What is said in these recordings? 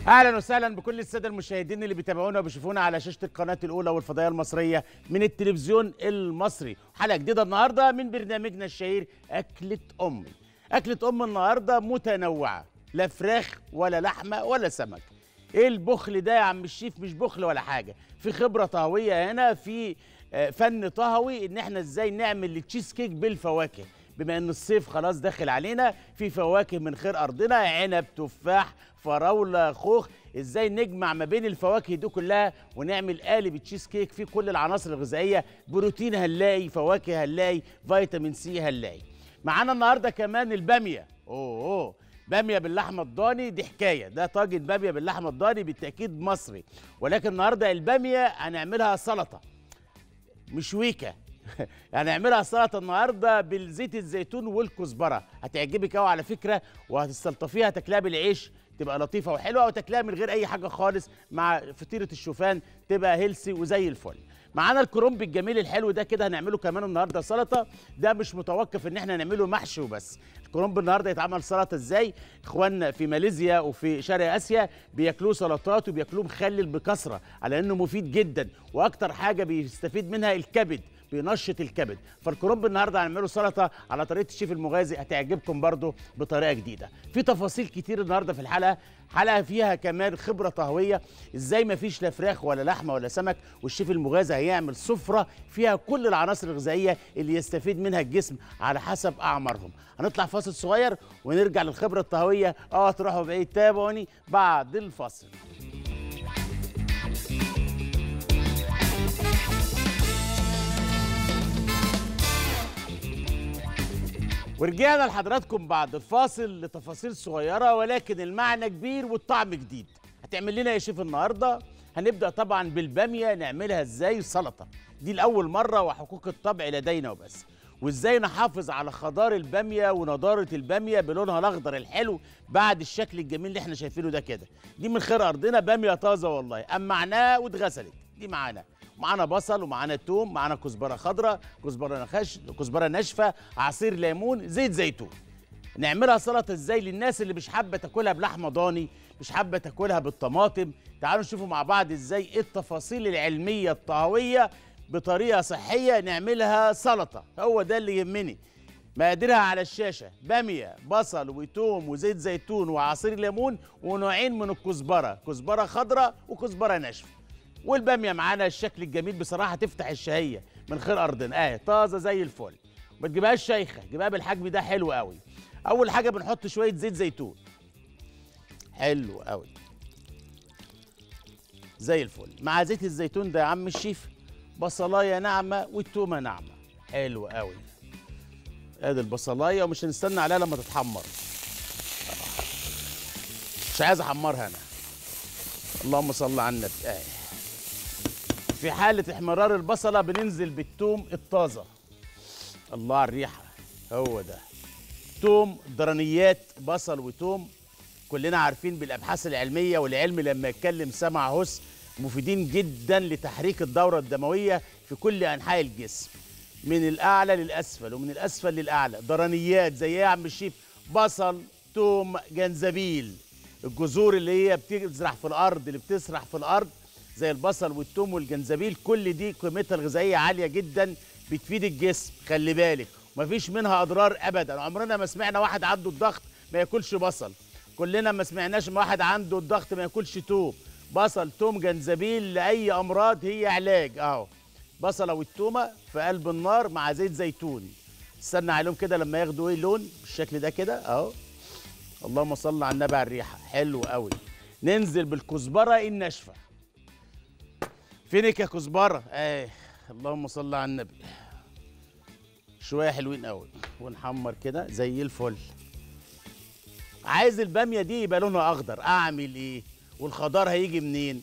اهلا وسهلا بكل الساده المشاهدين اللي بيتابعونا وبيشوفونا على شاشه القناه الاولى والفضائيه المصريه من التلفزيون المصري حلقه جديده النهارده من برنامجنا الشهير اكله امي اكله ام النهارده متنوعه لا فراخ ولا لحمه ولا سمك ايه البخل ده يا عم الشيف مش بخل ولا حاجه في خبره طهويه هنا في آه، فن طهوي ان احنا ازاي نعمل التشيز كيك بالفواكه بما ان الصيف خلاص داخل علينا في فواكه من خير ارضنا عنب تفاح فراوله خوخ ازاي نجمع ما بين الفواكه دي كلها ونعمل قالب تشيز كيك فيه كل العناصر الغذائيه بروتين هنلاقي فواكه هنلاقي فيتامين سي هنلاقي معانا النهارده كمان الباميه اوه, أوه. باميه باللحمه الضاني دي حكايه ده طاجن باميه باللحمه الضاني بالتاكيد مصري ولكن النهارده الباميه هنعملها سلطه مش ويكا يعني اعملها سلطه النهارده بالزيت الزيتون والكزبره هتعجبك قوي على فكره وهتستلطفيها تاكلها بالعيش تبقى لطيفه وحلوه وتاكلها من غير اي حاجه خالص مع فطيره الشوفان تبقى هيلسي وزي الفل معانا الكرنب الجميل الحلو ده كده هنعمله كمان النهارده سلطه ده مش متوقف ان احنا نعمله محشي وبس الكرنب النهارده يتعمل سلطه ازاي اخواننا في ماليزيا وفي شرق اسيا بياكلوه سلطات وبياكلوه مخلل بكثره على انه مفيد جدا واكتر حاجه بيستفيد منها الكبد بينشط الكبد فالكرنب النهارده هنعمله سلطه على طريقه الشيف المغازي هتعجبكم برضو بطريقه جديده في تفاصيل كتير النهارده في الحلقه حلقه فيها كمان خبره طهويه ازاي ما فيش لا فراخ ولا لحمه ولا سمك والشيف المغازي هيعمل سفره فيها كل العناصر الغذائيه اللي يستفيد منها الجسم على حسب اعمارهم هنطلع فاصل صغير ونرجع للخبره الطهويه اه تروحوا بعيد تابعوني بعد الفاصل ورجعنا لحضراتكم بعد الفاصل لتفاصيل صغيرة ولكن المعنى كبير والطعم جديد هتعمل لنا يا شيف النهاردة هنبدأ طبعا بالبامية نعملها ازاي سلطة دي لأول مرة وحقوق الطبع لدينا وبس وازاي نحافظ على خضار البامية ونضارة البامية بلونها الأخضر الحلو بعد الشكل الجميل اللي احنا شايفينه ده كده دي من خير أرضنا بامية طازة والله أمعناها واتغسلت دي معانا معانا بصل ومعانا توم معانا كزبره خضراء كزبره نخش كزبره ناشفه عصير ليمون زيت زيتون نعملها سلطه ازاي للناس اللي مش حابه تاكلها بلحمه ضاني مش حابه تاكلها بالطماطم تعالوا نشوفوا مع بعض ازاي ايه التفاصيل العلميه الطهويه بطريقه صحيه نعملها سلطه هو ده اللي يهمني مقاديرها على الشاشه باميه بصل وتوم وزيت زيتون وعصير ليمون ونوعين من الكزبره كزبره خضراء وكزبره ناشفه والباميه معانا الشكل الجميل بصراحه تفتح الشهيه من خير ارضنا اهي طازه زي الفل ما تجيبهاش شيخه جيبها بالحجم ده حلو قوي اول حاجه بنحط شويه زيت زيتون حلو قوي زي الفل مع زيت الزيتون ده يا عم الشيف بصلايه ناعمه والتومه ناعمه حلو قوي ادي البصلايه ومش هنستنى عليها لما تتحمر مش عايز احمرها انا اللهم صل على النبي اهي في حالة احمرار البصلة بننزل بالثوم الطازة الله على الريحة هو ده توم درنيات بصل وتوم كلنا عارفين بالأبحاث العلمية والعلم لما يتكلم سمع هس مفيدين جدا لتحريك الدورة الدموية في كل أنحاء الجسم من الأعلى للأسفل ومن الأسفل للأعلى درنيات زي إيه يا عم الشيف بصل توم جنزبيل الجذور اللي هي بتزرع في الأرض اللي بتسرح في الأرض زي البصل والثوم والجنزبيل كل دي قيمتها الغذائيه عاليه جدا بتفيد الجسم خلي بالك ومفيش منها اضرار ابدا عمرنا ما سمعنا واحد عنده الضغط ما ياكلش بصل كلنا ما سمعناش ما واحد عنده الضغط ما ياكلش توم بصل توم جنزبيل لاي امراض هي علاج اهو بصله والتومه في قلب النار مع زيت زيتون استنى عليهم كده لما ياخدوا ايه لون بالشكل ده كده اهو اللهم صل على النبي على الريحه حلو قوي ننزل بالكزبره الناشفه فينك يا كزبره ايه اللهم صل على النبي شويه حلوين قوي ونحمر كده زي الفل عايز الباميه دي يبقى لونها اخضر اعمل ايه والخضار هيجي منين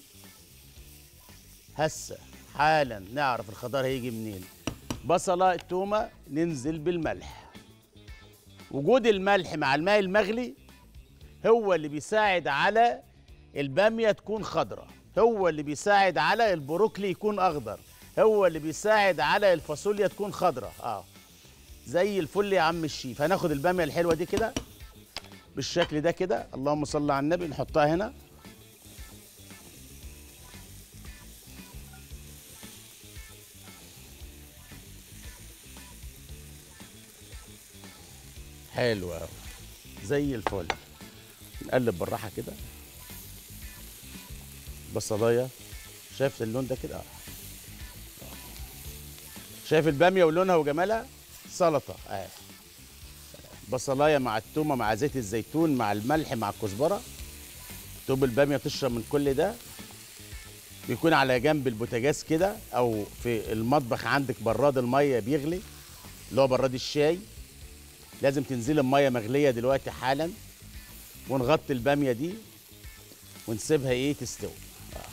هسه حالا نعرف الخضار هيجي منين بصله التومه ننزل بالملح وجود الملح مع الماء المغلي هو اللي بيساعد على الباميه تكون خضراء هو اللي بيساعد على البروكلي يكون اخضر هو اللي بيساعد على الفاصوليا تكون خضراء اه زي الفل يا عم الشيف هناخد الباميه الحلوه دي كده بالشكل ده كده اللهم صل على النبي نحطها هنا حلو قوي زي الفل نقلب بالراحه كده بصلايه شايف اللون ده كده آه. شايف الباميه ولونها وجمالها سلطه اه بصلايه مع التومه مع زيت الزيتون مع الملح مع الكزبره توب الباميه تشرب من كل ده بيكون على جنب البوتاجاز كده او في المطبخ عندك براد الميه بيغلي اللي هو براد الشاي لازم تنزلي الميه مغليه دلوقتي حالا ونغطي الباميه دي ونسيبها ايه تستوي آه.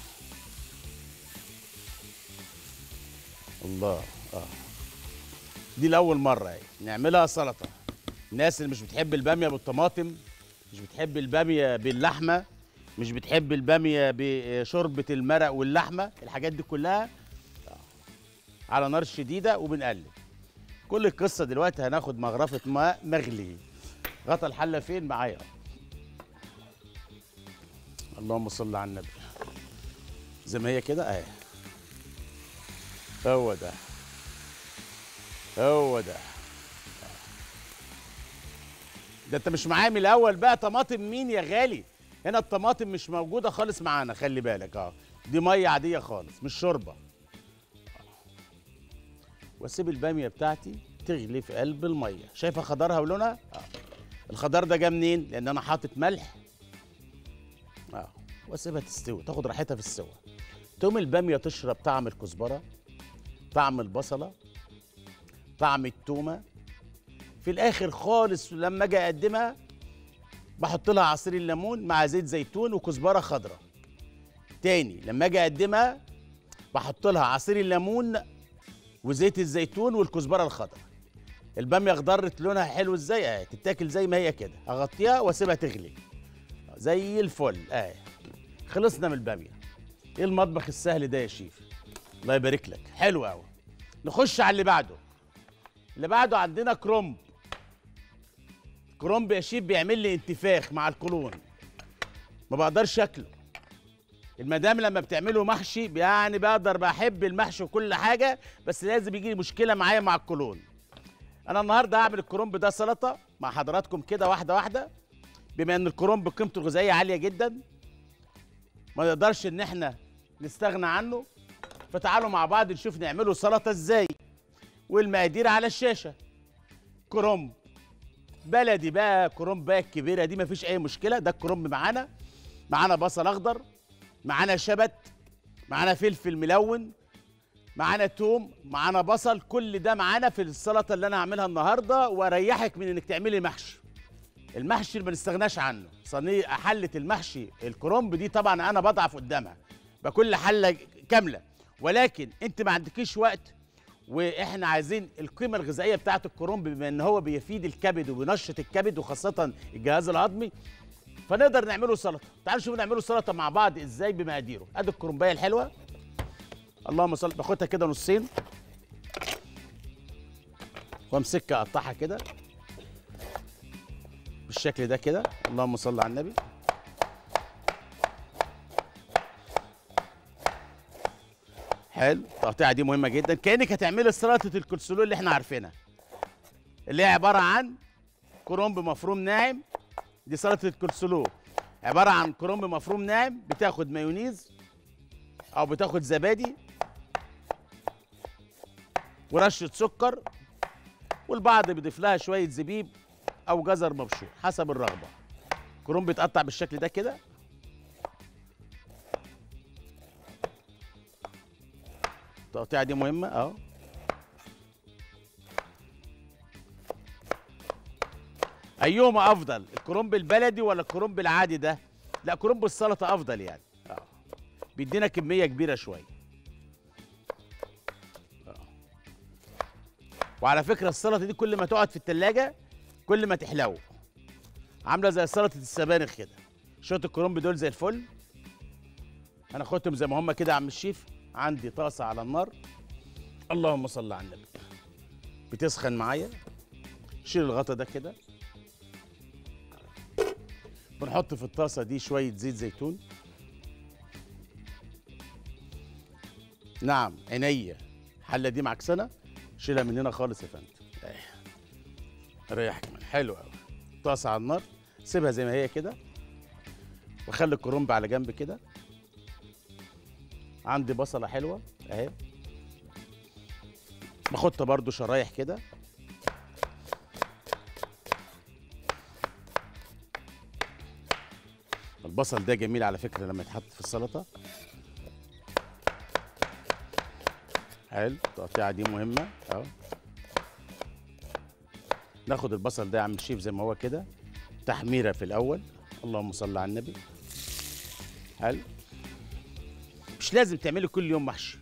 الله اه دي لاول مره اهي نعملها سلطه الناس اللي مش بتحب الباميه بالطماطم مش بتحب الباميه باللحمه مش بتحب الباميه بشوربه المرق واللحمه الحاجات دي كلها آه. على نار شديده وبنقلب كل القصه دلوقتي هناخد مغرفه ماء مغلي غطا الحله فين معايا اللهم صل على النبي زي ما هي كده اهي هو ده هو ده ده انت مش معايا من الاول بقى طماطم مين يا غالي هنا الطماطم مش موجوده خالص معانا خلي بالك اه دي ميه عاديه خالص مش شوربه واسيب الباميه بتاعتي تغلي في قلب الميه شايفه خضارها ولونها اه الخضار ده جه منين لان انا حاطط ملح اه واسيبها تستوي تاخد راحتها في السوا تقوم الباميه تشرب طعم الكزبره طعم البصله طعم التومه في الاخر خالص لما اجي اقدمها بحط لها عصير الليمون مع زيت زيتون وكزبره خضراء تاني لما اجي اقدمها بحط لها عصير الليمون وزيت الزيتون والكزبره الخضراء الباميه اخضرت لونها حلو ازاي اهي تتاكل زي ما هي كده اغطيها واسيبها تغلي زي الفل اهي خلصنا من الباميه ايه المطبخ السهل ده يا شيف الله يبارك لك حلو قوي نخش على اللي بعده اللي بعده عندنا كرومب كرومب يا شيف بيعمل لي انتفاخ مع القولون ما بقدرش اكله المدام لما بتعمله محشي يعني بقدر بحب المحشي وكل حاجه بس لازم يجي لي مشكله معايا مع القولون انا النهارده هعمل الكرومب ده سلطه مع حضراتكم كده واحده واحده بما ان الكرومب قيمته الغذائيه عاليه جدا ما نقدرش ان احنا نستغنى عنه فتعالوا مع بعض نشوف نعمله سلطه ازاي والمقادير على الشاشه كرومب بلدي بقى كرومب بقى الكبيره دي مفيش اي مشكله ده الكرومب معانا معانا بصل اخضر معانا شبت معانا فلفل ملون معانا توم معانا بصل كل ده معانا في السلطه اللي انا هعملها النهارده واريحك من انك تعملي محشي المحشي اللي ما نستغناش عنه صينيه حله المحشي الكرنب دي طبعا انا بضعف قدامها بكل حله كامله ولكن انت ما عندكيش وقت واحنا عايزين القيمه الغذائيه بتاعه الكرنب بما ان هو بيفيد الكبد وبينشط الكبد وخاصه الجهاز الهضمي فنقدر نعمله سلطه تعالوا نشوف نعمله سلطه مع بعض ازاي بمقاديره ادي الكرنبايه الحلوه اللهم صل باخدها كده نصين وامسكها اقطعها كده بالشكل ده كده اللهم صل على النبي حلو التقطيعه دي مهمه جدا كانك هتعملي سلطه الكولسلو اللي احنا عارفينها اللي هي عباره عن كرنب مفروم ناعم دي سلطه الكولسلو عباره عن كرنب مفروم ناعم بتاخد مايونيز او بتاخد زبادي ورشه سكر والبعض بيضيف لها شويه زبيب او جزر مبشور حسب الرغبه كرنب بيتقطع بالشكل ده كده التقطيعه دي مهمه اهو ايهما افضل الكرنب البلدي ولا الكرنب العادي ده لا كرنب السلطه افضل يعني اه بيدينا كميه كبيره شويه آه. وعلى فكره السلطه دي كل ما تقعد في التلاجة كل ما تحلو عامله زي سلطه السبانخ كده شويه الكرنب دول زي الفل هناخدهم زي ما هم كده يا عم الشيف عندي طاسه على النار اللهم صل على النبي بتسخن معايا شيل الغطا ده كده بنحط في الطاسه دي شويه زيت زيتون نعم عينيا الحله دي معكسنه شيلها من هنا خالص يا فندم ريحك من حلو قوي طاسه على النار سيبها زي ما هي كده واخلي الكرنب على جنب كده عندي بصله حلوه اهي باخدها برضو شرايح كده البصل ده جميل على فكره لما يتحط في السلطه حلو التقطيعه دي مهمه اهو ناخد البصل ده يا عم الشيف زي ما هو كده تحميره في الاول اللهم صل على النبي حلو مش لازم تعملي كل يوم محشي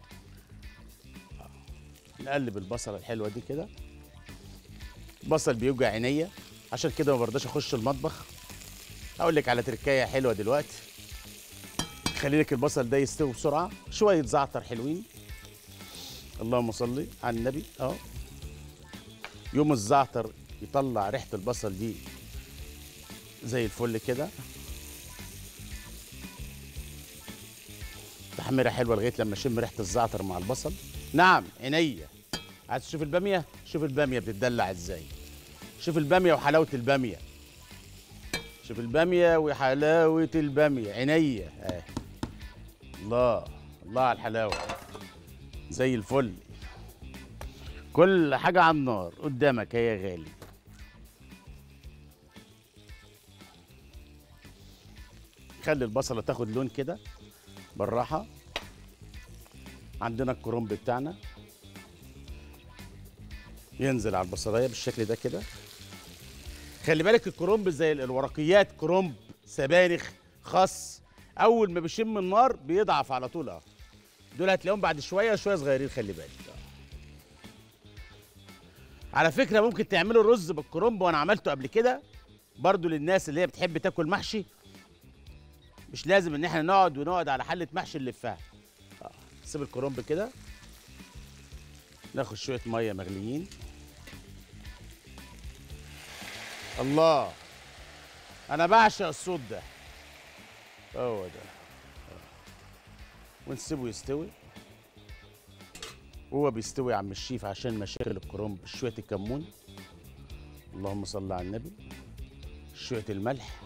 نقلب البصله الحلوه دي كده البصل بيوجع عينيا عشان كده ما برضاش اخش المطبخ اقول لك على تركايه حلوه دلوقتي خلي لك البصل ده يستوي بسرعه شويه زعتر حلوين اللهم صل على النبي اه يوم الزعتر يطلع ريحه البصل دي زي الفل كده تحميره حلوه لغايه لما اشم ريحه الزعتر مع البصل نعم عينيا عايز تشوف الباميه شوف الباميه بتدلع ازاي شوف الباميه وحلاوه الباميه شوف الباميه وحلاوه الباميه عينيا اه الله الله على الحلاوه زي الفل كل حاجه على النار قدامك يا غالي خلي البصله تاخد لون كده بالراحه عندنا الكرنب بتاعنا ينزل على البصلايه بالشكل ده كده خلي بالك الكرنب زي الورقيات كرنب سبانخ خس اول ما بيشم النار بيضعف على طول اه دول هتلاقيهم بعد شويه شويه صغيرين خلي بالك آه. على فكره ممكن تعملوا الرز بالكرنب وانا عملته قبل كده برضو للناس اللي هي بتحب تاكل محشي مش لازم ان احنا نقعد ونقعد على حله محشي نلفها آه. سيب الكرنب كده ناخد شويه ميه مغليين الله انا بعشق الصوت ده هو ده ونسيبه يستوي وهو بيستوي يا عم الشيف عشان مشاكل الكرنب شويه الكمون اللهم صل على النبي شويه الملح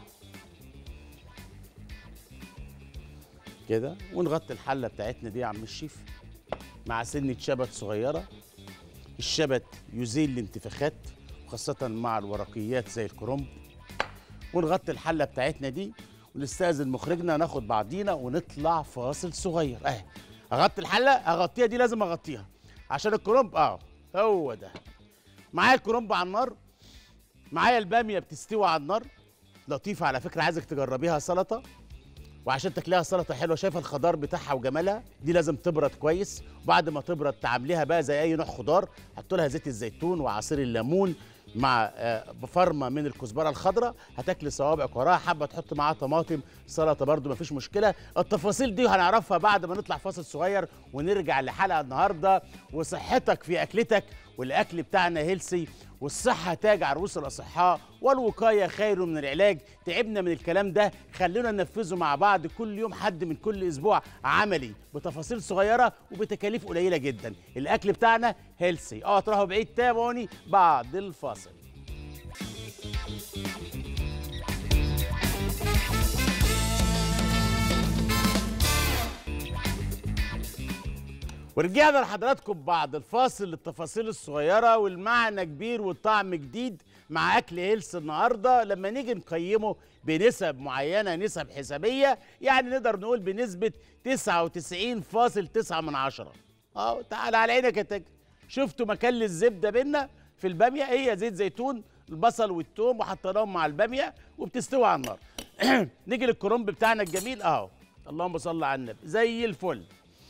كده ونغطي الحله بتاعتنا دي يا عم الشيف مع سنه شبت صغيره الشبت يزيل الانتفاخات وخاصه مع الورقيات زي الكرنب ونغطي الحله بتاعتنا دي ونستاذن مخرجنا ناخد بعضينا ونطلع فاصل صغير اهي اغطي الحله اغطيها دي لازم اغطيها عشان الكرنب اه هو ده معايا الكرنب على النار معايا الباميه بتستوي على النار لطيفه على فكره عايزك تجربيها سلطه وعشان تاكليها سلطه حلوه شايفه الخضار بتاعها وجمالها دي لازم تبرد كويس وبعد ما تبرد تعامليها بقى زي اي نوع خضار حط لها زيت الزيتون وعصير الليمون مع آه، بفرمه من الكزبره الخضراء هتاكلي صوابعك وراها حابه تحط معاها طماطم سلطه برده مفيش مشكله التفاصيل دي هنعرفها بعد ما نطلع فاصل صغير ونرجع لحلقه النهارده وصحتك في اكلتك والاكل بتاعنا هيلسي والصحة تاج عروس الأصحاء والوقاية خير من العلاج تعبنا من الكلام ده خلونا ننفذه مع بعض كل يوم حد من كل أسبوع عملي بتفاصيل صغيرة وبتكاليف قليلة جدا الأكل بتاعنا هيلسي اه تروحوا بعيد تابعوني بعد الفاصل ورجعنا لحضراتكم بعد الفاصل للتفاصيل الصغيرة والمعنى كبير والطعم جديد مع أكل هيلث النهاردة لما نيجي نقيمه بنسب معينة نسب حسابية يعني نقدر نقول بنسبة 99.9 من عشرة اه تعال على عينك يا تاجر شفتوا مكان للزبدة بينا في البامية هي زيت زيتون البصل والثوم وحطيناهم مع البامية وبتستوي على النار نيجي للكرنب بتاعنا الجميل اهو اللهم صل على النبي زي الفل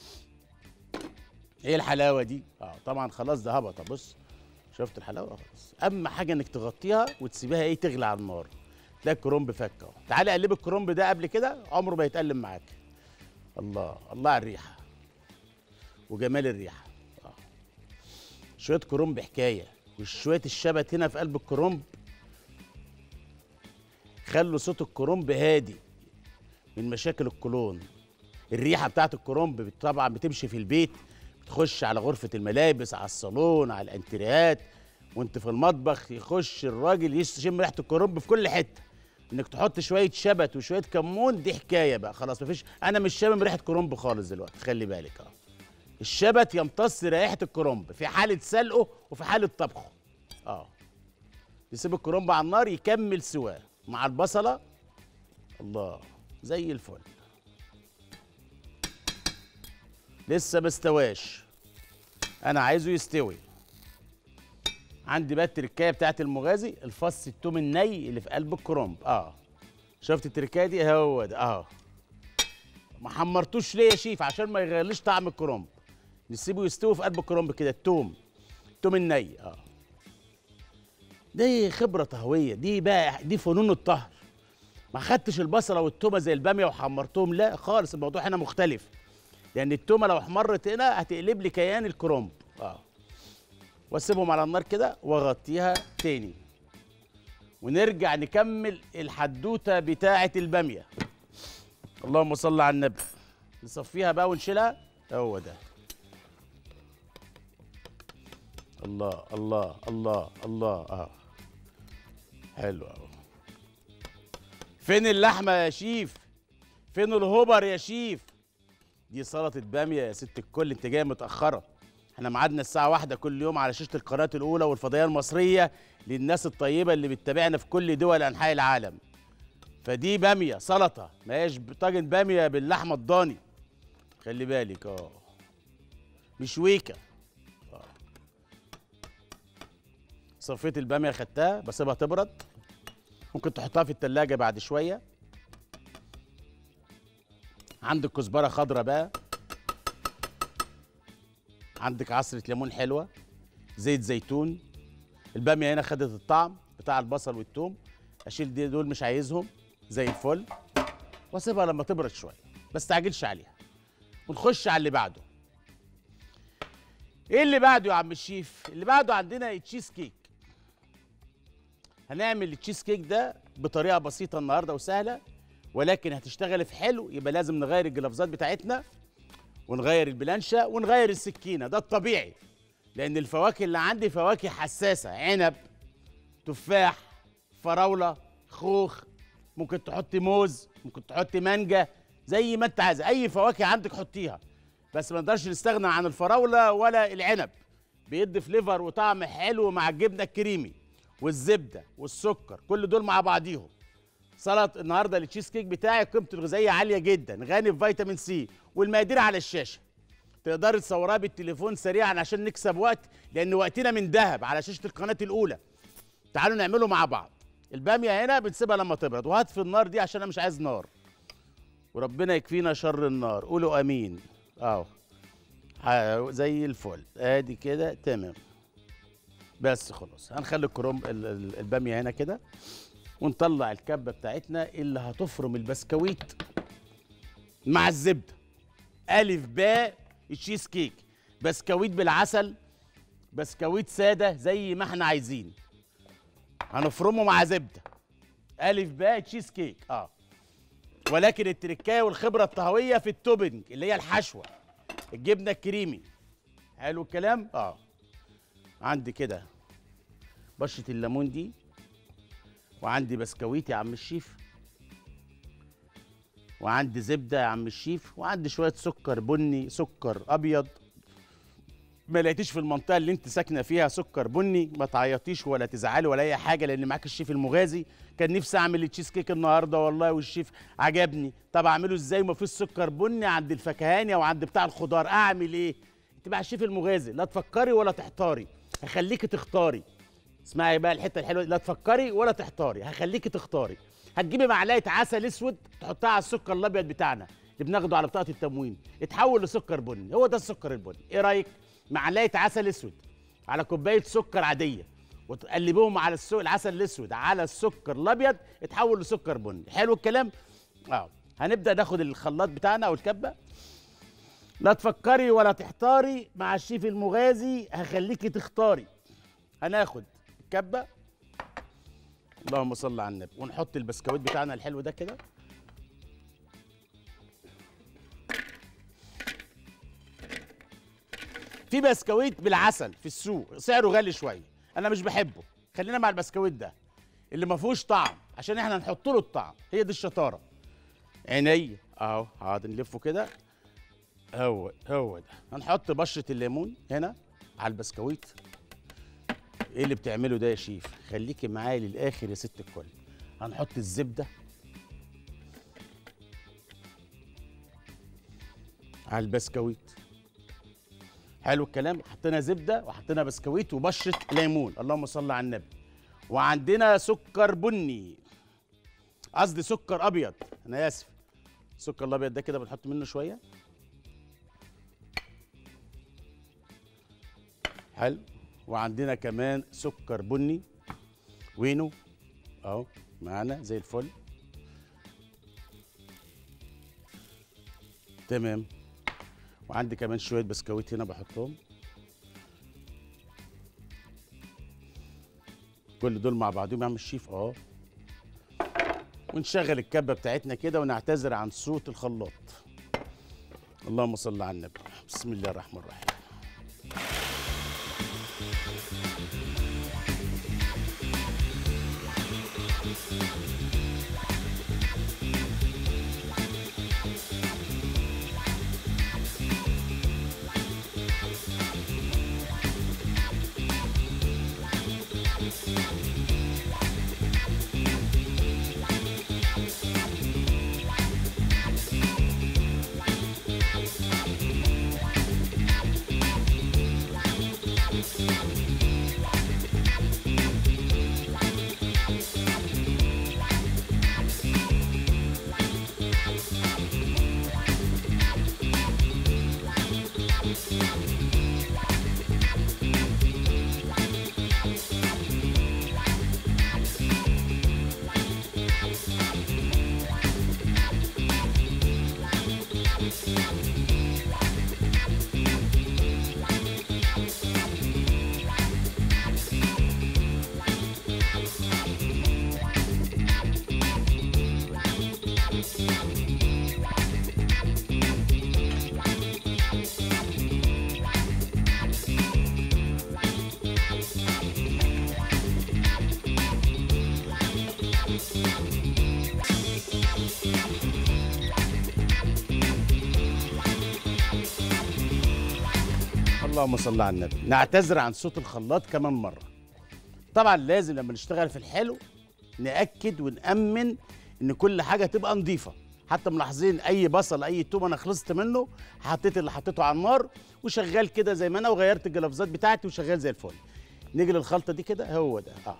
ايه الحلاوه دي اه طبعا خلاص ده هبط بص شفت الحلاوه خلاص اهم حاجه انك تغطيها وتسيبها ايه تغلي على النار تلاقي الكرنب فك اهو تعالى قلب الكرنب ده قبل كده عمره ما يتقلب معاك الله الله على الريحه وجمال الريحه آه. شويه كرنب حكايه وشويه الشبت هنا في قلب الكرنب خلوا صوت الكرنب هادي من مشاكل القولون الريحه بتاعت الكرنب طبعا بتمشي في البيت بتخش على غرفه الملابس على الصالون على الانتريات وانت في المطبخ يخش الراجل يشم ريحه الكرنب في كل حته انك تحط شويه شبت وشويه كمون دي حكايه بقى خلاص مفيش انا مش شامم ريحه كرنب خالص دلوقتي خلي بالك اه الشبت يمتص رائحه الكرنب في حاله سلقه وفي حاله طبخه اه يسيب الكرنب على النار يكمل سواه مع البصله الله زي الفل لسه ما استواش انا عايزه يستوي عندي بقى التركايه بتاعت المغازي الفص التوم الني اللي في قلب الكرنب اه شفت التركايه دي هو ده اه ما حمرتوش ليه يا شيف عشان ما يغيرليش طعم الكرنب نسيبه يستوي في قلب الكرنب كده التوم التوم الني اه دي خبره طهويه دي بقى دي فنون الطهر ما خدتش البصله والتومه زي الباميه وحمرتهم لا خالص الموضوع هنا مختلف لان التومه لو احمرت هنا هتقلب لي كيان الكرنب اه واسيبهم على النار كده واغطيها تاني ونرجع نكمل الحدوته بتاعه الباميه اللهم صل على النبي نصفيها بقى ونشيلها هو ده الله الله الله الله اه حلو اهو فين اللحمه يا شيف فين الهبر يا شيف دي سلطه باميه يا ست الكل انت جايه متاخره احنا ميعادنا الساعه واحدة كل يوم على شاشه القناه الاولى والفضائيه المصريه للناس الطيبه اللي بتتابعنا في كل دول انحاء العالم فدي باميه سلطه ما هياش طاجن باميه باللحمه الضاني خلي بالك اه مش ويكه اه صفيت الباميه خدتها بسيبها تبرد ممكن تحطها في التلاجة بعد شويه عندك كزبره خضراء بقى عندك عصره ليمون حلوه زيت زيتون الباميه هنا خدت الطعم بتاع البصل والثوم اشيل دي دول مش عايزهم زي الفل واسيبها لما تبرد شويه بس تعجلش عليها ونخش على اللي بعده ايه اللي بعده يا عم الشيف اللي بعده عندنا تشيز كيك هنعمل التشيز كيك ده بطريقه بسيطه النهارده وسهله ولكن هتشتغل في حلو يبقى لازم نغير الجلافزات بتاعتنا ونغير البلانشه ونغير السكينه ده الطبيعي لان الفواكه اللي عندي فواكه حساسه عنب تفاح فراوله خوخ ممكن تحطي موز ممكن تحطي مانجا زي ما انت عايز اي فواكه عندك حطيها بس ما نقدرش نستغنى عن الفراوله ولا العنب بيدي فليفر وطعم حلو مع الجبنه الكريمي والزبده والسكر كل دول مع بعضيهم سلطه النهارده التشيز كيك بتاعي قيمته الغذائيه عاليه جدا غني بفيتامين سي والمقادير على الشاشه تقدري تصورها بالتليفون سريعا عشان نكسب وقت لان وقتنا من ذهب على شاشه القناه الاولى تعالوا نعمله مع بعض الباميه هنا بنسيبها لما تبرد وهطفي النار دي عشان انا مش عايز نار وربنا يكفينا شر النار قولوا امين اهو ح- زي الفل ادي كده تمام بس خلاص هنخلي الكرنب ال- ال- الباميه هنا كده ونطلع الكبه بتاعتنا اللي هتفرم البسكويت مع الزبده الف باء التشيز كيك بسكويت بالعسل بسكويت ساده زي ما احنا عايزين هنفرمه مع زبده الف باء تشيز كيك اه ولكن التركايه والخبره الطهويه في التوبنج اللي هي الحشوه الجبنه الكريمي حلو الكلام اه عندي كده بشره الليمون دي وعندي بسكويت يا عم الشيف وعندي زبده يا عم الشيف وعندي شويه سكر بني سكر ابيض ما لقيتيش في المنطقه اللي انت ساكنه فيها سكر بني ما تعيطيش ولا تزعلي ولا اي حاجه لان معاك الشيف المغازي كان نفسي اعمل التشيز كيك النهارده والله والشيف عجبني طب اعمله ازاي ما فيش سكر بني عند الفكهاني او عند بتاع الخضار اعمل ايه انت مع الشيف المغازي لا تفكري ولا تحتاري هخليكي تختاري اسمعي بقى الحته الحلوه دي لا تفكري ولا تحتاري هخليكي تختاري هتجيبي معلقه عسل اسود تحطها على السكر الابيض بتاعنا اللي بناخده على بطاقه التموين اتحول لسكر بني هو ده السكر البني ايه رايك معلقه عسل اسود على كوبايه سكر عاديه وتقلبيهم على السوق العسل الاسود على السكر الابيض اتحول لسكر بني حلو الكلام اه هنبدا ناخد الخلاط بتاعنا او الكبه لا تفكري ولا تحتاري مع الشيف المغازي هخليكي تختاري هناخد الكبه اللهم صل على النبي ونحط البسكويت بتاعنا الحلو ده كده في بسكويت بالعسل في السوق سعره غالي شويه انا مش بحبه خلينا مع البسكويت ده اللي ما فيهوش طعم عشان احنا نحط له الطعم هي دي الشطاره عينيا اهو حاضر نلفه كده هو هو ده هنحط بشره الليمون هنا على البسكويت ايه اللي بتعمله ده يا شيف خليكي معايا للاخر يا ست الكل هنحط الزبده على البسكويت حلو الكلام حطينا زبده وحطينا بسكويت وبشره ليمون اللهم صل على النبي وعندنا سكر بني قصدي سكر ابيض انا اسف السكر الابيض ده كده بنحط منه شويه حلو وعندنا كمان سكر بني وينه اهو معانا زي الفل تمام وعندي كمان شويه بسكويت هنا بحطهم كل دول مع بعضهم يا عم الشيف اه ونشغل الكبه بتاعتنا كده ونعتذر عن صوت الخلاط اللهم صل على النبي بسم الله الرحمن الرحيم اللهم صل على النبي نعتذر عن صوت الخلاط كمان مره طبعا لازم لما نشتغل في الحلو ناكد ونامن ان كل حاجه تبقى نظيفه حتى ملاحظين اي بصل اي توم انا خلصت منه حطيت اللي حطيته على النار وشغال كده زي ما انا وغيرت الجلافزات بتاعتي وشغال زي الفل نيجي للخلطه دي كده هو ده اه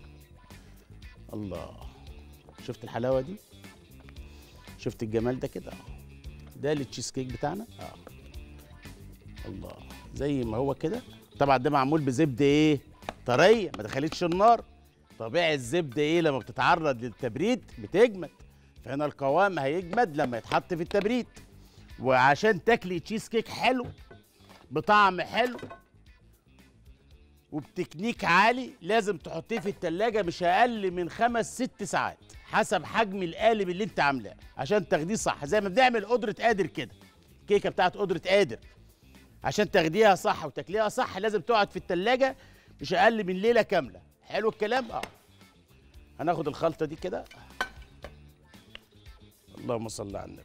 الله شفت الحلاوه دي شفت الجمال ده كده اه ده التشيز كيك بتاعنا اه الله زي ما هو كده طبعا ده معمول بزبده ايه طريه ما دخلتش النار طبيعي الزبده ايه لما بتتعرض للتبريد بتجمد فهنا القوام هيجمد لما يتحط في التبريد وعشان تاكلي تشيز كيك حلو بطعم حلو وبتكنيك عالي لازم تحطيه في التلاجة مش أقل من خمس ست ساعات حسب حجم القالب اللي انت عاملاه عشان تاخديه صح زي ما بنعمل قدرة قادر كده الكيكة بتاعت قدرة قادر عشان تاخديها صح وتاكليها صح لازم تقعد في التلاجة مش أقل من ليلة كاملة حلو الكلام اه هناخد الخلطة دي كده اللهم صل على النبي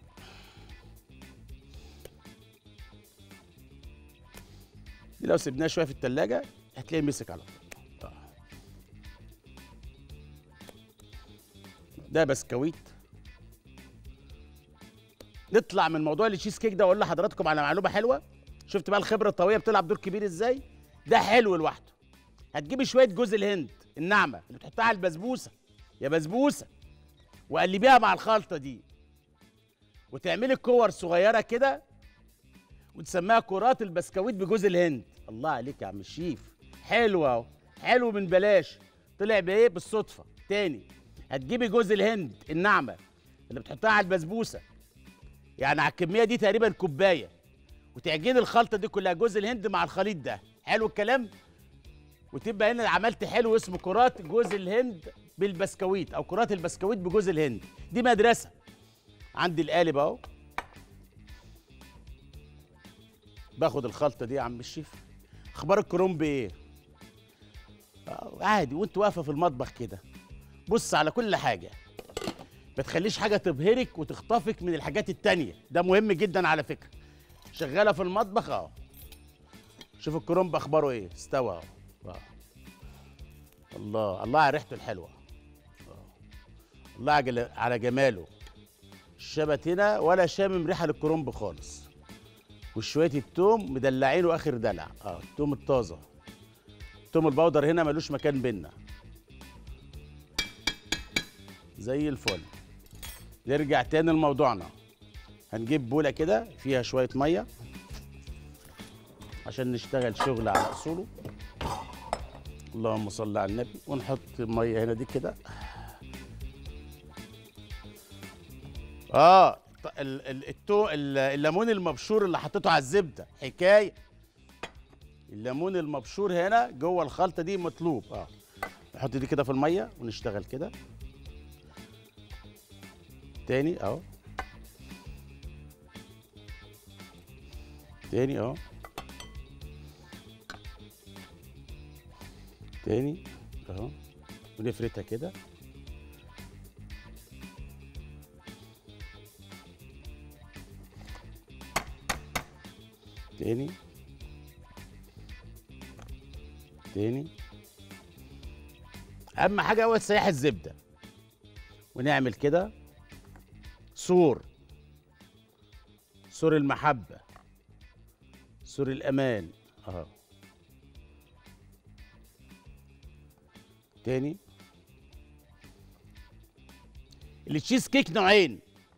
دي لو سيبناها شويه في التلاجة هتلاقيه مسك على طول آه. ده بسكويت نطلع من موضوع التشيز كيك ده واقول لحضراتكم على معلومه حلوه شفت بقى الخبره الطويله بتلعب دور كبير ازاي ده حلو لوحده هتجيبي شويه جوز الهند الناعمه اللي بتحطها على البسبوسه يا بسبوسه وقلبيها مع الخلطه دي وتعملي كور صغيره كده وتسميها كرات البسكويت بجوز الهند الله عليك يا عم الشيف حلو اهو حلو من بلاش طلع بايه بالصدفه تاني هتجيبي جوز الهند الناعمه اللي بتحطها على البسبوسه يعني على الكميه دي تقريبا كوبايه وتعجني الخلطه دي كلها جوز الهند مع الخليط ده حلو الكلام وتبقى هنا عملت حلو اسمه كرات جوز الهند بالبسكويت او كرات البسكويت بجوز الهند دي مدرسه عندي القالب اهو باخد الخلطه دي يا عم الشيف اخبار الكرنب ايه آه، عادي وانت واقفه في المطبخ كده بص على كل حاجه ما تخليش حاجه تبهرك وتخطفك من الحاجات التانية ده مهم جدا على فكره شغاله في المطبخ اهو شوف الكرنب اخباره ايه استوى اهو آه. الله الله على ريحته الحلوه آه. الله على على جماله الشبت هنا ولا شامم ريحه للكرنب خالص وشويه التوم مدلعينه اخر دلع اه التوم الطازه التوم البودر هنا ملوش مكان بينا زي الفل نرجع تاني لموضوعنا هنجيب بوله كده فيها شويه ميه عشان نشتغل شغل على اصوله اللهم صل على النبي ونحط الميه هنا دي كده اه ط- ال- ال- التو ال- الليمون المبشور اللي حطيته على الزبده حكايه الليمون المبشور هنا جوه الخلطه دي مطلوب اه نحط دي كده في الميه ونشتغل كده تاني اهو تاني اهو تاني اهو ونفردها كده تاني تاني اهم حاجه هو تسيح الزبده ونعمل كده سور سور المحبه سور الامان اهو تاني التشيز كيك نوعين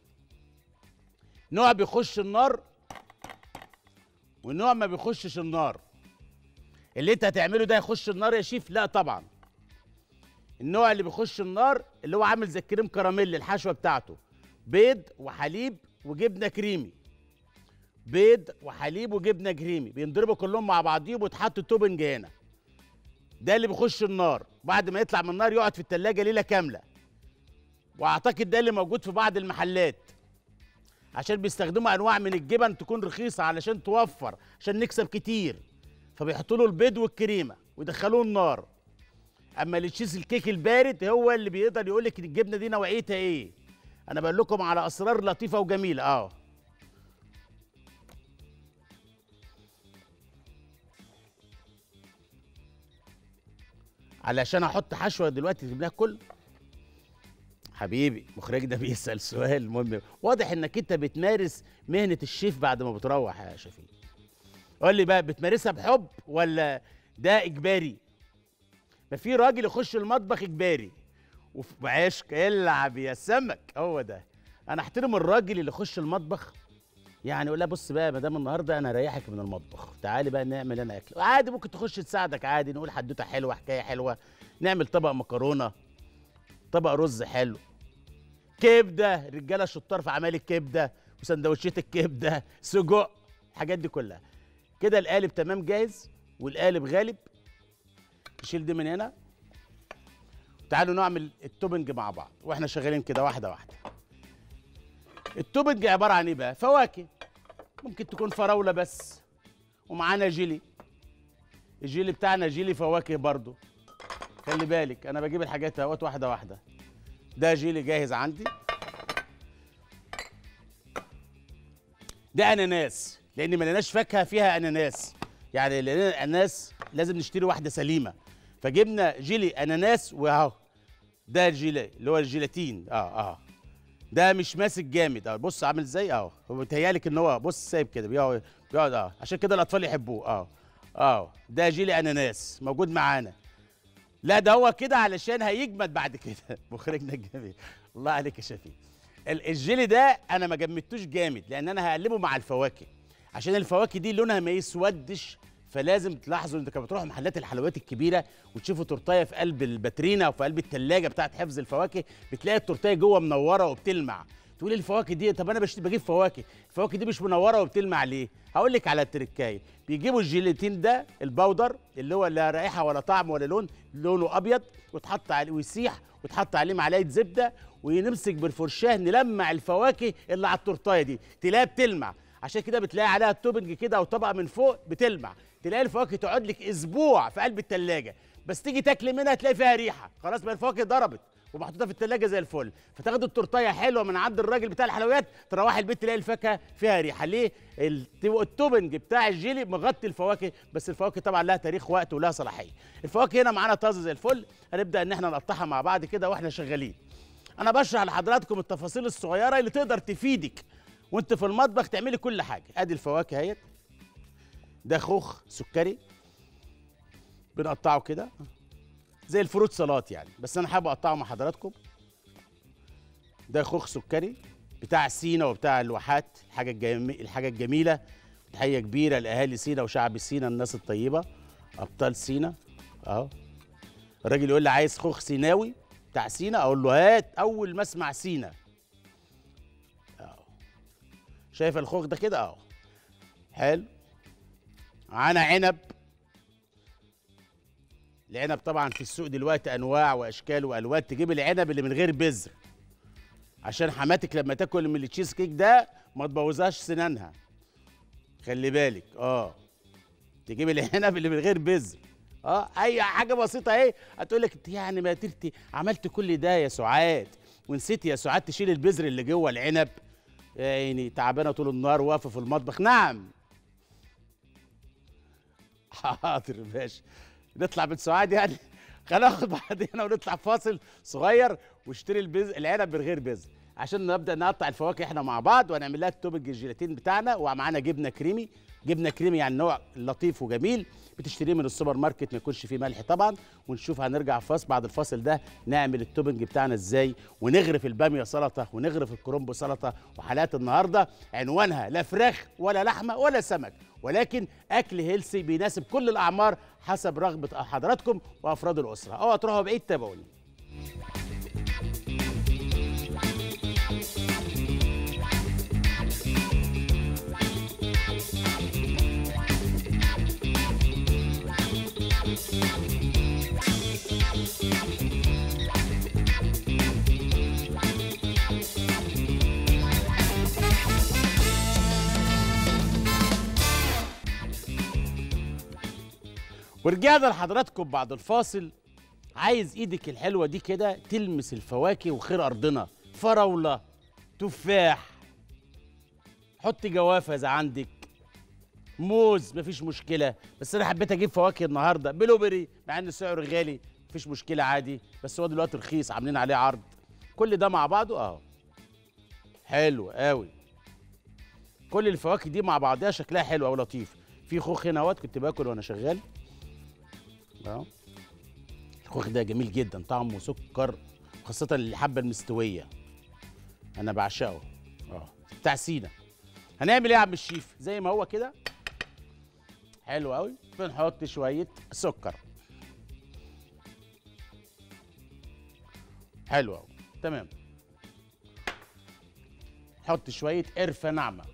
نوع بيخش النار ونوع ما بيخشش النار اللي انت هتعمله ده يخش النار يا شيف لا طبعا النوع اللي بيخش النار اللي هو عامل زي الكريم كراميل الحشوه بتاعته بيض وحليب وجبنه كريمي بيض وحليب وجبنه كريمي بينضربوا كلهم مع بعضيهم ويتحط توبنج هنا ده اللي بيخش النار بعد ما يطلع من النار يقعد في التلاجة ليلة كاملة واعتقد ده اللي موجود في بعض المحلات عشان بيستخدموا انواع من الجبن تكون رخيصة علشان توفر عشان نكسب كتير فبيحطوا له البيض والكريمة ويدخلوه النار اما التشيز الكيك البارد هو اللي بيقدر يقول لك الجبنه دي نوعيتها ايه انا بقول لكم على اسرار لطيفه وجميله اه علشان احط حشوه دلوقتي تجيب لها كل حبيبي مخرجنا بيسال سؤال مهم واضح انك انت بتمارس مهنه الشيف بعد ما بتروح يا شفيق قول لي بقى بتمارسها بحب ولا ده اجباري ما في راجل يخش المطبخ اجباري وفي عشق يلعب يا سمك هو ده انا احترم الراجل اللي يخش المطبخ يعني يقول لها بص بقى يا مدام النهارده انا اريحك من المطبخ تعالي بقى نعمل انا اكل عادي ممكن تخش تساعدك عادي نقول حدوته حلوه حكايه حلوه نعمل طبق مكرونه طبق رز حلو كبده رجاله شطار في اعمال الكبده وسندوتشات الكبده سجق الحاجات دي كلها كده القالب تمام جاهز والقالب غالب نشيل دي من هنا تعالوا نعمل التوبنج مع بعض واحنا شغالين كده واحده واحده التوبنج عباره عن ايه بقى فواكه ممكن تكون فراوله بس ومعانا جيلي الجيلي بتاعنا جيلي فواكه برضو خلي بالك انا بجيب الحاجات اهوت واحده واحده ده جيلي جاهز عندي ده اناناس لان ما لناش فاكهه فيها اناناس يعني لان الاناناس لازم نشتري واحده سليمه فجبنا جيلي اناناس واهو ده الجيلي اللي هو الجيلاتين اه اه ده مش ماسك جامد اه بص عامل ازاي اه هو بيتهيألك ان هو بص سايب كده بيقعد بيقعد اه عشان كده الاطفال يحبوه اه اه ده جيلي اناناس موجود معانا لا ده هو كده علشان هيجمد بعد كده مخرجنا الجميل الله عليك يا شفيق ال- الجيلي ده انا ما جمدتوش جامد لان انا هقلبه مع الفواكه عشان الفواكه دي لونها ما يسودش فلازم تلاحظوا انت كما بتروحوا محلات الحلويات الكبيره وتشوفوا تورتايه في قلب الباترينا او في قلب الثلاجه بتاعت حفظ الفواكه بتلاقي التورتايه جوه منوره وبتلمع تقولي الفواكه دي طب انا بشت- بجيب فواكه الفواكه دي مش منوره وبتلمع ليه هقول لك على التركايه بيجيبوا الجيلاتين ده البودر اللي هو لا رائحه ولا طعم ولا لون لونه ابيض وتحط عليه ويسيح وتحط عليه معلقه زبده ونمسك بالفرشاه نلمع الفواكه اللي على التورتايه دي تلاقيها بتلمع عشان كده بتلاقي عليها التوبنج كده او طبقه من فوق بتلمع تلاقي الفواكه تقعد لك اسبوع في قلب التلاجة بس تيجي تاكلي منها تلاقي فيها ريحه خلاص بقى الفواكه ضربت ومحطوطه في التلاجة زي الفل فتاخد التورتايه حلوه من عند الراجل بتاع الحلويات تروحي البيت تلاقي الفاكهه فيها ريحه ليه الت- التوبنج بتاع الجيلي مغطي الفواكه بس الفواكه طبعا لها تاريخ وقت ولها صلاحيه الفواكه هنا معانا طازه زي الفل هنبدا ان احنا نقطعها مع بعض كده واحنا شغالين انا بشرح لحضراتكم التفاصيل الصغيره اللي تقدر تفيدك وانت في المطبخ تعملي كل حاجه ادي الفواكه اهيت ده خوخ سكري بنقطعه كده زي الفروت سلطات يعني بس انا حابب اقطعه مع حضراتكم ده خوخ سكري بتاع سينا وبتاع الواحات الحاجه الجمي... الحاجه الجميله تحيه كبيره لاهالي سينا وشعب سينا الناس الطيبه ابطال سينا اهو الراجل يقول لي عايز خوخ سيناوي بتاع سينا اقول له هات اول ما اسمع سينا اهو شايف الخوخ ده كده اهو حلو معانا عنب العنب طبعا في السوق دلوقتي انواع واشكال والوان تجيب العنب اللي من غير بذر عشان حماتك لما تاكل من التشيز كيك ده ما تبوظهاش سنانها خلي بالك اه تجيب العنب اللي من غير بذر اه اي حاجه بسيطه اهي هتقول لك انت يعني ما ترتي عملت كل ده يا سعاد ونسيت يا سعاد تشيل البذر اللي جوه العنب يا عيني تعبانه طول النهار واقفه في المطبخ نعم حاضر ماشي نطلع من سعاد يعني خلينا ناخد بعضنا ونطلع فاصل صغير واشتري البز... العنب من غير بذر عشان نبدا نقطع الفواكه احنا مع بعض ونعمل لها التوبنج الجيلاتين بتاعنا ومعانا جبنه كريمي جبنه كريمي يعني نوع لطيف وجميل بتشتريه من السوبر ماركت ما يكونش فيه ملح طبعا ونشوف هنرجع فاصل بعد الفاصل ده نعمل التوبنج بتاعنا ازاي ونغرف الباميه سلطه ونغرف الكرنب سلطه وحلقات النهارده عنوانها لا فراخ ولا لحمه ولا سمك ولكن اكل هيلسي بيناسب كل الاعمار حسب رغبه حضراتكم وافراد الاسره اوعوا تروحوا بعيد تابعوني ورجعنا لحضراتكم بعد الفاصل عايز ايدك الحلوه دي كده تلمس الفواكه وخير ارضنا فراوله تفاح حطي جوافه اذا عندك موز مفيش مشكله بس انا حبيت اجيب فواكه النهارده بلوبري مع ان سعره غالي مفيش مشكله عادي بس هو دلوقتي رخيص عاملين عليه عرض كل ده مع بعضه اهو حلو قوي كل الفواكه دي مع بعضها شكلها حلو او لطيف في خوخ هنا اهوت كنت باكل وانا شغال اه الخوخ ده جميل جدا طعمه سكر خاصة الحبة المستوية أنا بعشقه اه بتاع سينا هنعمل إيه يا عم الشيف؟ زي ما هو كده حلو أوي بنحط شوية سكر حلو أوي تمام حط شوية قرفة ناعمة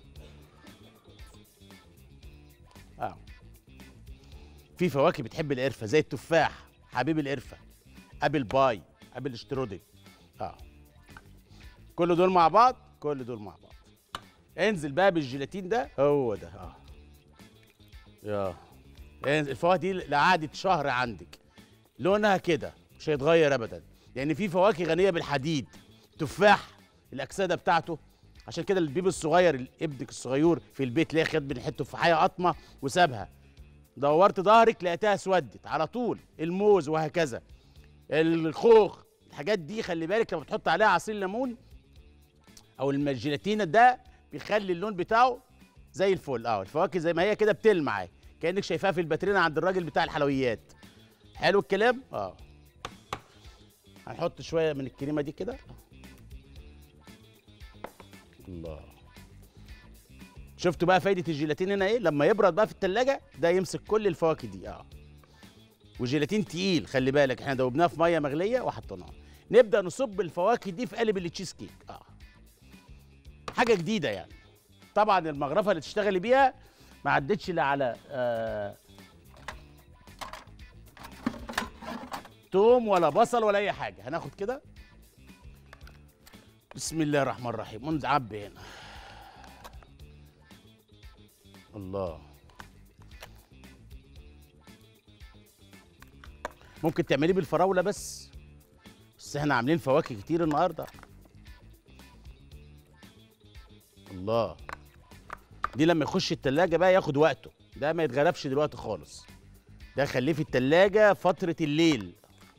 اه في فواكه بتحب القرفه زي التفاح حبيب القرفه ابل باي ابل شترودل اه كل دول مع بعض كل دول مع بعض انزل بقى بالجيلاتين ده هو ده اه يا انزل الفواكه دي لقعدة شهر عندك لونها كده مش هيتغير ابدا لان في فواكه غنيه بالحديد تفاح الاكسده بتاعته عشان كده البيبي الصغير ابنك الصغير في البيت تلاقيه خد من حته تفاحيه قطمه وسابها دورت ظهرك لقيتها اسودت على طول الموز وهكذا الخوخ الحاجات دي خلي بالك لما تحط عليها عصير ليمون او الجيلاتينا ده بيخلي اللون بتاعه زي الفل اه الفواكه زي ما هي كده بتلمع اهي. كانك شايفاها في الباترينا عند الراجل بتاع الحلويات حلو الكلام اه هنحط شويه من الكريمه دي كده الله شفتوا بقى فايده الجيلاتين هنا ايه لما يبرد بقى في التلاجة ده يمسك كل الفواكه دي اه وجيلاتين تقيل خلي بالك احنا دوبناه في ميه مغليه وحطيناه نبدا نصب الفواكه دي في قالب التشيز كيك اه حاجه جديده يعني طبعا المغرفه اللي تشتغلي بيها ما عدتش لا على آه توم ولا بصل ولا اي حاجه هناخد كده بسم الله الرحمن الرحيم ونعبي هنا الله ممكن تعمليه بالفراوله بس بس احنا عاملين فواكه كتير النهارده الله دي لما يخش التلاجة بقى ياخد وقته ده ما يتغلبش دلوقتي خالص ده خليه في التلاجة فترة الليل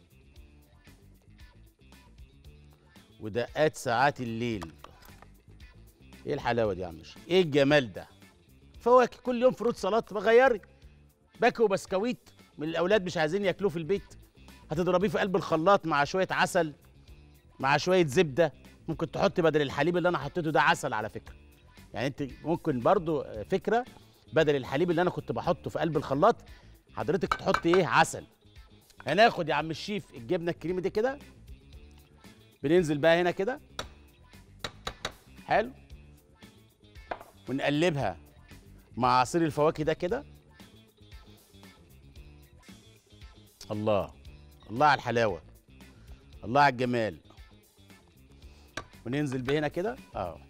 ودقات ساعات الليل ايه الحلاوة دي يا عم الشيخ؟ ايه الجمال ده فواكه كل يوم فروت سلطة بغيري باكو وبسكويت من الاولاد مش عايزين ياكلوه في البيت هتضربيه في قلب الخلاط مع شوية عسل مع شوية زبدة ممكن تحط بدل الحليب اللي انا حطيته ده عسل على فكرة يعني انت ممكن برضو فكره بدل الحليب اللي انا كنت بحطه في قلب الخلاط حضرتك تحط ايه عسل هناخد يا عم الشيف الجبنه الكريمي دي كده بننزل بقى هنا كده حلو ونقلبها مع عصير الفواكه ده كده الله الله على الحلاوه الله على الجمال وننزل بهنا كده اه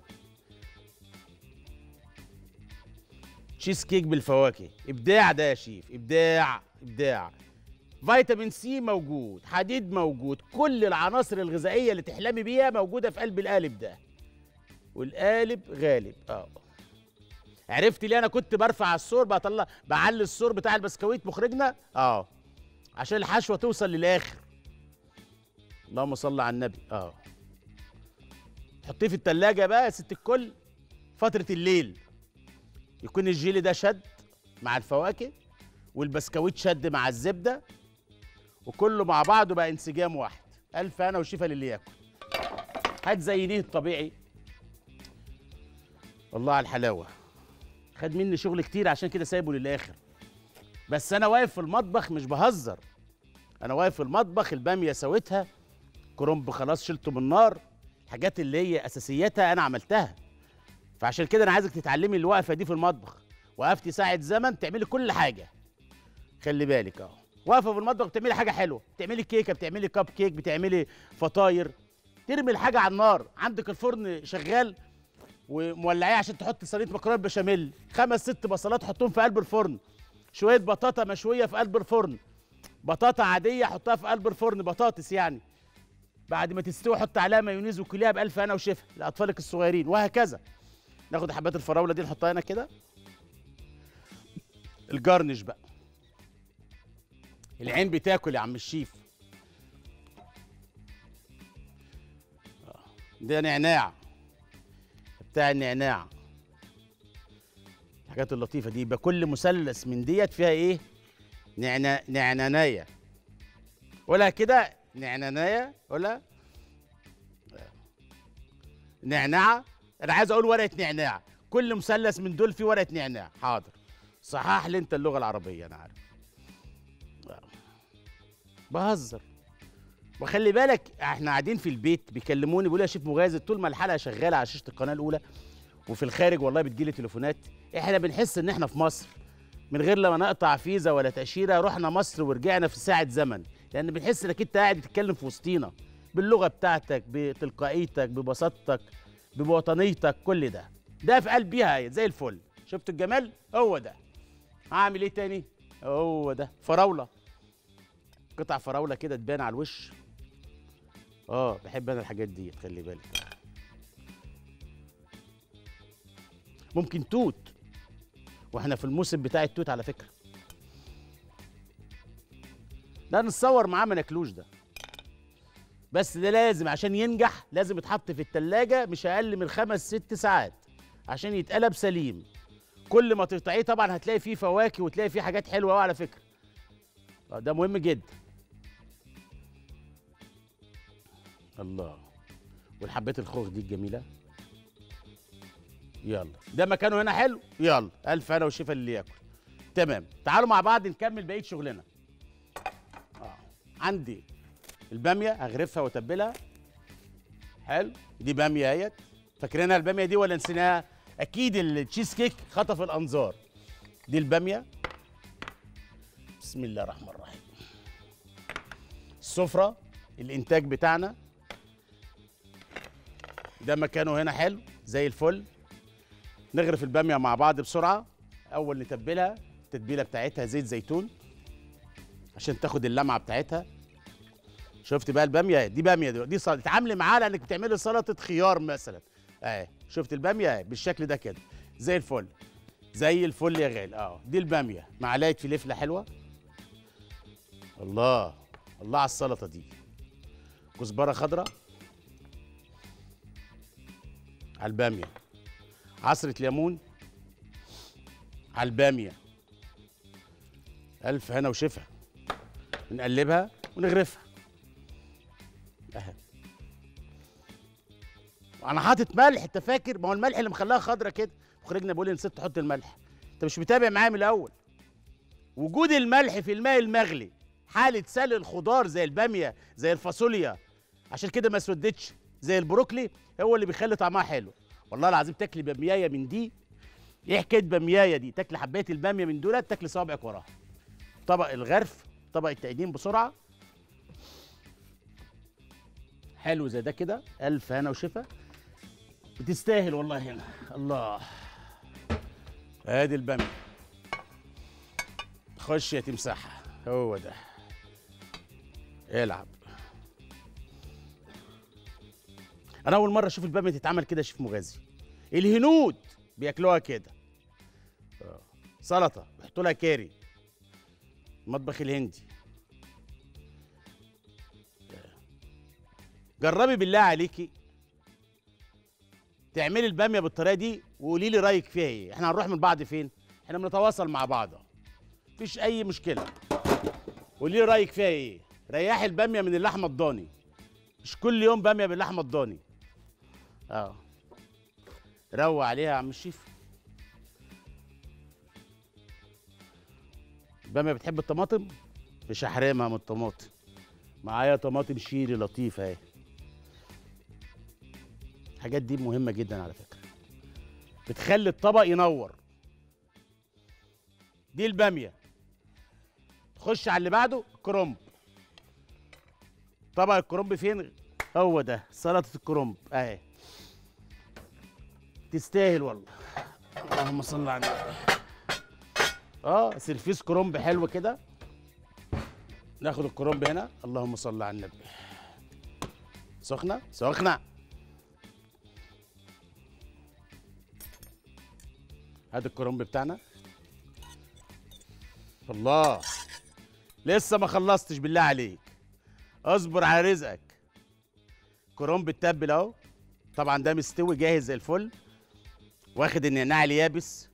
تشيز كيك بالفواكه ابداع ده يا شيف ابداع ابداع فيتامين سي موجود حديد موجود كل العناصر الغذائيه اللي تحلمي بيها موجوده في قلب القالب ده والقالب غالب اه عرفت ليه انا كنت برفع السور بطلع بعلي السور بتاع البسكويت مخرجنا اه عشان الحشوه توصل للاخر اللهم صل على النبي اه حطيه في التلاجة بقى يا ست الكل فترة الليل يكون الجيلي ده شد مع الفواكه والبسكويت شد مع الزبده وكله مع بعضه بقى انسجام واحد الف انا وشفا للي ياكل هات زينيه الطبيعي الله على الحلاوه خد مني شغل كتير عشان كده سايبه للاخر بس انا واقف في المطبخ مش بهزر انا واقف في المطبخ الباميه سويتها كرنب خلاص شلته من النار الحاجات اللي هي اساسياتها انا عملتها فعشان كده انا عايزك تتعلمي الوقفه دي في المطبخ وقفتي ساعه زمن تعملي كل حاجه خلي بالك اهو واقفه في المطبخ بتعملي حاجه حلوه بتعملي كيكه بتعملي كب كيك بتعملي فطاير ترمي الحاجه على النار عندك الفرن شغال ومولعيه عشان تحط صينيه مكرونه بشاميل خمس ست بصلات حطهم في قلب الفرن شويه بطاطا مشويه في قلب الفرن بطاطا عاديه حطها في قلب الفرن بطاطس يعني بعد ما تستوي حط عليها مايونيز وكليها بالف هنا وشفا لاطفالك الصغيرين وهكذا ناخد حبات الفراوله دي نحطها هنا كده الجرنش بقى العين بتاكل يا عم الشيف ده نعناع بتاع النعناع الحاجات اللطيفه دي يبقى كل مثلث من ديت فيها ايه نعنا نعنانايه ولا كده نعنانايه ولا نعناع انا عايز اقول ورقه نعناع كل مثلث من دول فيه ورقه نعناع حاضر صحح لي انت اللغه العربيه انا عارف بهزر وخلي بالك احنا قاعدين في البيت بيكلموني بيقولوا يا شيف مغازي طول ما الحلقه شغاله على شاشه القناه الاولى وفي الخارج والله بتجيلي تليفونات احنا بنحس ان احنا في مصر من غير لما نقطع فيزا ولا تاشيره رحنا مصر ورجعنا في ساعه زمن لان بنحس انك انت قاعد بتتكلم في وسطينا باللغه بتاعتك بتلقائيتك ببساطتك بوطنيتك كل ده ده في قلبيها زي الفل شفت الجمال هو ده هعمل ايه تاني هو ده فراوله قطع فراوله كده تبان على الوش اه بحب انا الحاجات دي خلي بالك ممكن توت واحنا في الموسم بتاع التوت على فكره ده نتصور معاه ما ناكلوش ده بس ده لازم عشان ينجح لازم يتحط في التلاجة مش اقل من خمس ست ساعات عشان يتقلب سليم كل ما تقطعيه طبعا هتلاقي فيه فواكه وتلاقي فيه حاجات حلوه قوي على فكره ده مهم جدا الله والحبات الخوخ دي الجميله يلا ده مكانه هنا حلو يلا الف انا وشفا اللي ياكل تمام تعالوا مع بعض نكمل بقيه شغلنا آه. عندي الباميه اغرفها واتبلها حلو دي باميه اهيت فاكرينها الباميه دي ولا نسيناها اكيد التشيز كيك خطف الانظار دي الباميه بسم الله الرحمن الرحيم السفره الانتاج بتاعنا ده مكانه هنا حلو زي الفل نغرف الباميه مع بعض بسرعه اول نتبلها التتبيله بتاعتها زيت زيتون عشان تاخد اللمعه بتاعتها شفت بقى الباميه دي باميه دي, دي سلطه اتعاملي معاها لانك بتعملي سلطه خيار مثلا اهي شفت الباميه اهي بالشكل ده كده زي الفل زي الفل يا غالي اه دي الباميه معلقه فلفله حلوه الله الله على السلطه دي كزبره خضراء على الباميه عصره ليمون على الباميه الف هنا وشفا نقلبها ونغرفها اهي انا حاطط ملح انت فاكر ما هو الملح اللي مخليها خضرة كده مخرجنا بيقول لي نسيت تحط الملح انت مش متابع معايا من الاول وجود الملح في الماء المغلي حاله سلق الخضار زي الباميه زي الفاصوليا عشان كده ما اسودتش زي البروكلي هو اللي بيخلي طعمها حلو والله العظيم تاكلي باميايه من دي ايه حكايه باميايه دي تاكلي حبايه الباميه من دولت تاكلي صوابعك وراها طبق الغرف طبق التقديم بسرعه حلو زي ده كده الف هنا وشفا بتستاهل والله هنا الله ادي الباميه خش يا تمساحها هو ده العب انا اول مره اشوف الباميه تتعمل كده يا شيف مغازي الهنود بياكلوها كده آه. سلطه بيحطوا لها كاري المطبخ الهندي جربي بالله عليكي تعملي الباميه بالطريقه دي وقولي لي رايك فيها ايه احنا هنروح من بعض فين احنا بنتواصل مع بعض أهو. مفيش اي مشكله قولي لي رايك فيها ايه ريحي الباميه من اللحمه الضاني مش كل يوم باميه باللحمه الضاني اه روق عليها يا عم الشيف الباميه بتحب الطماطم مش هحرمها من الطماطم معايا طماطم شيري لطيفه اهي الحاجات دي مهمه جدا على فكره بتخلي الطبق ينور دي الباميه تخش على اللي بعده كرنب طبق الكرنب فين هو ده سلطه الكرنب اهي تستاهل والله اللهم صل على النبي اه سرفيس كرنب حلو كده ناخد الكرنب هنا اللهم صل على النبي سخنه سخنه ادي الكرنب بتاعنا الله لسه ما خلصتش بالله عليك اصبر على رزقك كرنب التبل اهو طبعا ده مستوي جاهز زي الفل واخد النعناع اليابس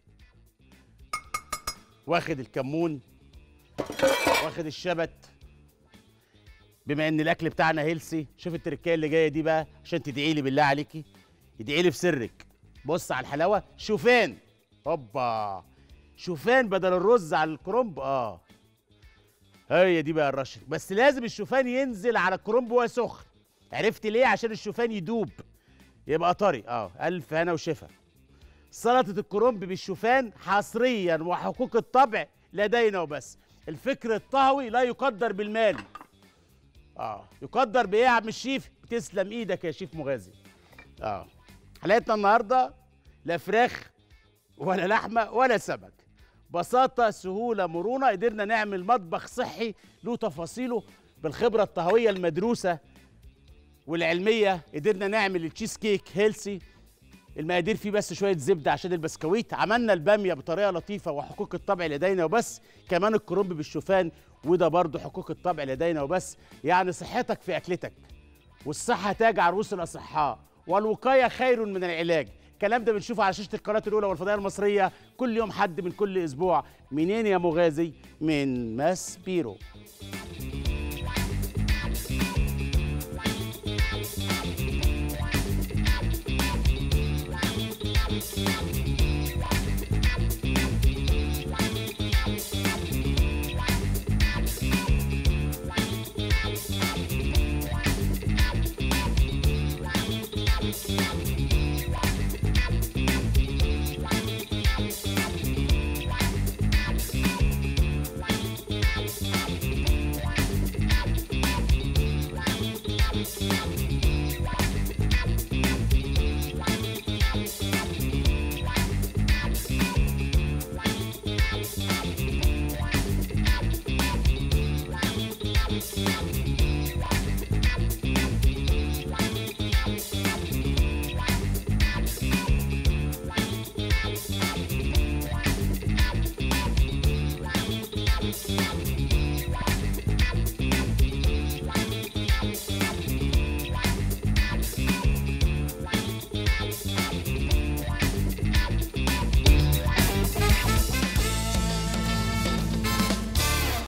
واخد الكمون واخد الشبت بما ان الاكل بتاعنا هيلسي شوف التركيه اللي جايه دي بقى عشان تدعي لي بالله عليكي ادعي لي في سرك بص على الحلاوه شوفان هوبا شوفان بدل الرز على الكرنب اه هي دي بقى الرشه بس لازم الشوفان ينزل على الكرنب وهو سخن عرفت ليه عشان الشوفان يدوب يبقى طري اه الف هنا وشفا سلطه الكرنب بالشوفان حصريا وحقوق الطبع لدينا وبس الفكر الطهوي لا يقدر بالمال اه يقدر بايه يا عم الشيف تسلم ايدك يا شيف مغازي اه حلقتنا النهارده لا فراخ ولا لحمه ولا سمك بساطه سهوله مرونه قدرنا نعمل مطبخ صحي له تفاصيله بالخبره الطهويه المدروسه والعلميه قدرنا نعمل التشيز كيك هيلسي المقادير فيه بس شويه زبده عشان البسكويت عملنا الباميه بطريقه لطيفه وحقوق الطبع لدينا وبس كمان الكرنب بالشوفان وده برضه حقوق الطبع لدينا وبس يعني صحتك في اكلتك والصحه تاج عروس الاصحاء والوقايه خير من العلاج الكلام ده بنشوفه على شاشه القناه الاولى والفضائيه المصريه كل يوم حد من كل اسبوع منين يا مغازي من ماس بيرو